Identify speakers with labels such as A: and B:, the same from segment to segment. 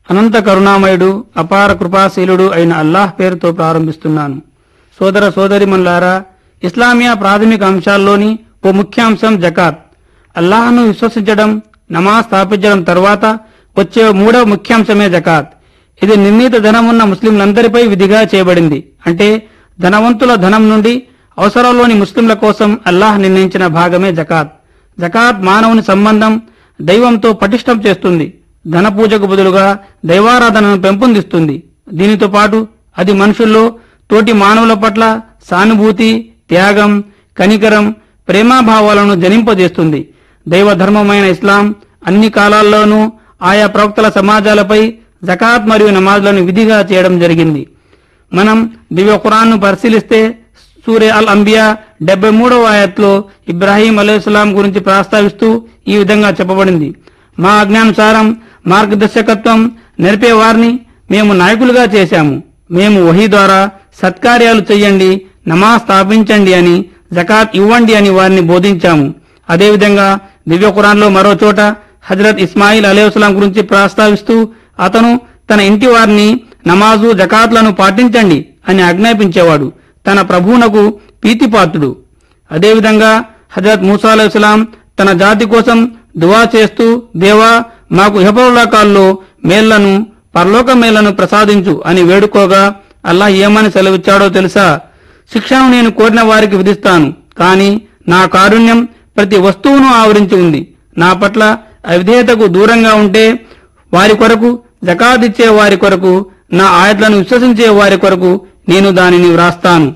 A: అనంత కరుణామయుడు అపార కృపాశీలుడు అయిన అల్లాహ్ పేరుతో ప్రారంభిస్తున్నాను సోదర సోదరిమన్లారా ఇస్లామియా ప్రాథమిక అంశాల్లోని ఓ ముఖ్యాంశం జకాత్ అల్లాహ్ను విశ్వసించడం నమాజ్ స్థాపించడం తర్వాత వచ్చే మూడవ ముఖ్యాంశమే జకాత్ ఇది నిర్ణీత ధనం ఉన్న ముస్లింలందరిపై విధిగా చేయబడింది అంటే ధనవంతుల ధనం నుండి అవసరంలోని ముస్లింల కోసం అల్లాహ్ నిర్ణయించిన భాగమే జకాత్ జకాత్ మానవుని సంబంధం దైవంతో పటిష్టం చేస్తుంది ధన పూజకు బదులుగా దైవారాధనను పెంపొందిస్తుంది దీనితో పాటు అది మనుషుల్లో తోటి మానవుల పట్ల సానుభూతి త్యాగం కనికరం ప్రేమాభావాలను జనింపజేస్తుంది దైవ ధర్మమైన ఇస్లాం అన్ని కాలాల్లోనూ ఆయా ప్రవక్తల సమాజాలపై జకాత్ మరియు నమాజ్లను విధిగా చేయడం జరిగింది మనం దివ్య ఖురాన్ను పరిశీలిస్తే సూర్య అల్ అంబియా డెబ్బై మూడవ ఆయత్లో ఇబ్రాహీం అలైహిస్లాం గురించి ప్రస్తావిస్తూ ఈ విధంగా చెప్పబడింది మా అజ్ఞానుసారం మార్గదర్శకత్వం నెరిపే వారిని మేము నాయకులుగా చేశాము మేము వహీ ద్వారా సత్కార్యాలు చెయ్యండి నమాజ్ స్థాపించండి అని జకాత్ ఇవ్వండి అని వారిని బోధించాము అదేవిధంగా దివ్య ఖురాన్లో మరో చోట హజరత్ ఇస్మాయిల్ అలైహిస్లాం గురించి ప్రస్తావిస్తూ అతను తన ఇంటి వారిని నమాజు జకాత్లను పాటించండి అని ఆజ్ఞాపించేవాడు తన ప్రభువునకు ప్రీతిపాత్రుడు అదేవిధంగా హజరత్ మూసా అలైహిస్లాం తన జాతి కోసం దువా చేస్తూ దేవా మాకు ఇహపరలోకాల్లో మేళ్లను పరలోక మేళ్లను ప్రసాదించు అని వేడుకోగా అల్లా ఏమని సెలవిచ్చాడో తెలుసా శిక్షను నేను కోరిన వారికి విధిస్తాను కాని నా కారుణ్యం ప్రతి వస్తువును ఆవరించి ఉంది నా పట్ల అవిధేయతకు దూరంగా ఉంటే వారి కొరకు జకాత్ ఇచ్చే వారి కొరకు నా ఆయట్లను విశ్వసించే వారి కొరకు నేను దానిని వ్రాస్తాను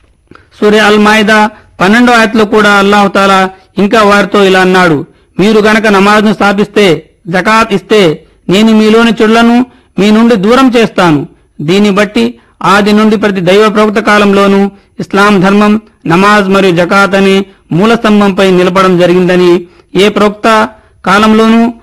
A: సూర్య అల్ మాయిదా పన్నెండో ఆయతలో కూడా అల్లాహుతాలా ఇంకా వారితో ఇలా అన్నాడు మీరు గనక నమాజ్ను స్థాపిస్తే జకాత్ ఇస్తే నేను మీలోని చెడులను మీ నుండి దూరం చేస్తాను దీన్ని బట్టి ఆది నుండి ప్రతి దైవ ప్రవక్త కాలంలోనూ ఇస్లాం ధర్మం నమాజ్ మరియు జకాత్ అనే మూల స్తంభంపై నిలబడం జరిగిందని ఏ ప్రవక్త కాలంలోనూ